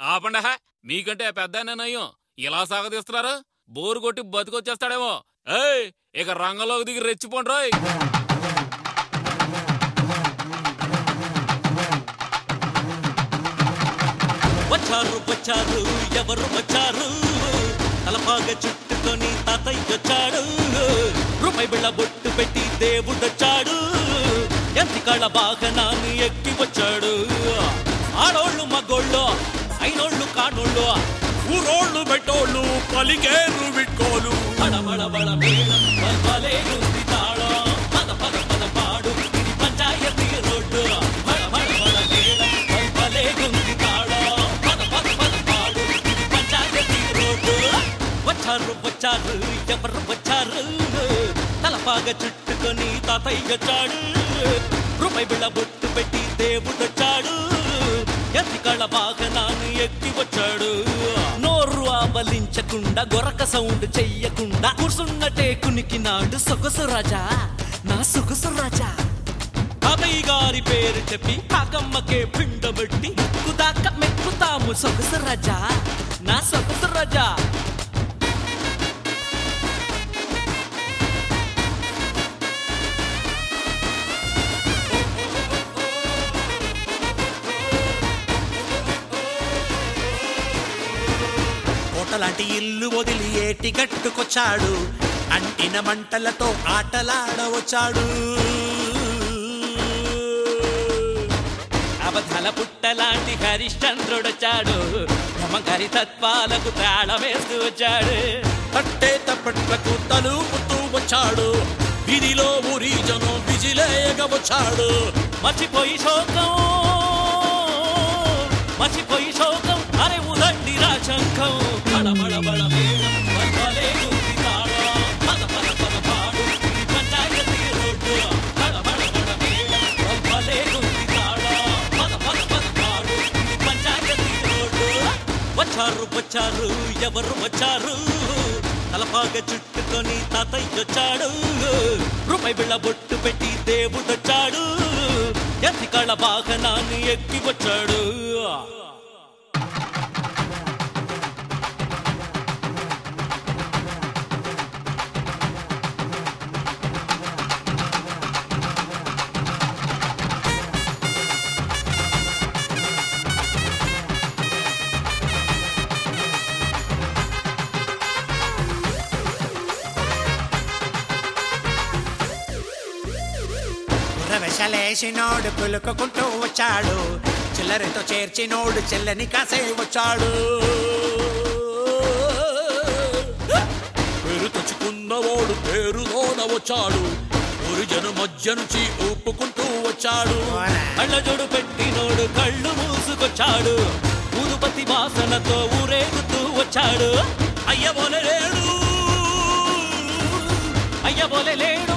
ఆపండి హ. మీకంటే పెద్ద నయ్యం ఇలా సాగదీస్తున్నారు బోరు కొట్టి బతికొచ్చేస్తాడేమో ఏయ్ ఇక రంగంలోకి దిగి రెచ్చిపోండి రోయ్ వచ్చారు వచ్చారు ఎవరు వచ్చారు తలపాగ చుట్టుకొని తాతయ్య వచ్చాడు రూపాయి బిళ్ళ బొట్టు పెట్టి దేవుడొచ్చాడు ఎంతి కళ్ళ వాహనాన్ని ఎక్కి వచ్చాడు ఆడోళ్ళు మగోళ్ళు అయినోళ్ళు కానోళ్ళు ఊరోళ్ళు పెట్టోళ్ళు పలికేరు విట్కోలు బడ బడ మేళం బలే ఉంది తాళం పద పద పద పాడు ఇది పంచాయతీ రోడ్డు బడ బడ బడ మేళం బలే ఉంది తాళం పద పద పద పాడు ఇది పంచాయతీ రోడ్డు వచ్చారు వచ్చారు ఎవరు వచ్చారు తలపాగ చుట్టుకొని తాతయ్య వచ్చాడు రూపాయి బిళ్ళ బొట్టు పెట్టి దేవుడొచ్చాడు ఎత్తి కళ్ళ వాహనాన్ని ఎక్కి వచ్చాడు నోరు ఆవలించకుండా గొరక సౌండ్ చెయ్యకుండా కూర్చున్నట్టే కునికినాడు సొగసు రాజా నా సొగసు రాజా తాతయ్య గారి పేరు చెప్పి కాకమ్మకే పిండబెట్టి ముక్కుదాకా మెక్కుతాము సొగసు రాజా నా సొగసు రాజా కోటలాంటి ఇల్లు వదిలి ఏటి గట్టుకొచ్చాడు అంటిన మంటలతో ఆటలాడవచ్చాడు అబద్ధాల పుట్టలాంటి హరిశ్చంద్రుడొచ్చాడు బ్రహ్మగారి తత్వాలకు తాళమేస్తూ వచ్చాడు పట్టే తప్పట్లకు తలుపుతూ వచ్చాడు వీధిలో ఊరి జనం విజిలేయగ వచ్చాడు మర్చిపోయి శోకం మర్చిపోయి శోకం అరే ఉదండి రాచంకం బడ బడ బడ మేళం బలే ఉంది తాళం పద పద పద పాడు ఇది పంచాయతీ రోడ్డు బడ బడ బడ మేళం బలే ఉంది తాళం పద పద పద పాడు ఇది పంచాయతీ రోడ్డు వచ్చారు వచ్చారు ఎవరు వచ్చారు తలపాగ చుట్టుకొని తాతయ్య వచ్చాడు రూపాయి బిళ్ళ బొట్టు పెట్టి దేవుడొచ్చాడు ఎత్తి కళ్ళ వాహనాన్ని ఎక్కి వచ్చాడు రవశలేసినోడు పులుకుంటూ వచ్చాడు చిల్లరితో చేర్చినోడు చెల్లని కాసే వచ్చాడు పేరు తెచ్చుకున్నవాడు పేరులోన వచ్చాడు ఊరి జన మధ్య నుంచి ఊపుకుంటూ వచ్చాడు కళ్ళజోడు పెట్టినోడు కళ్ళు మూసుకొచ్చాడు ఊదుపతి వాసనతో ఊరేగుతూ వచ్చాడు అయ్యబోలే లేడు అయ్యబోలే లేడు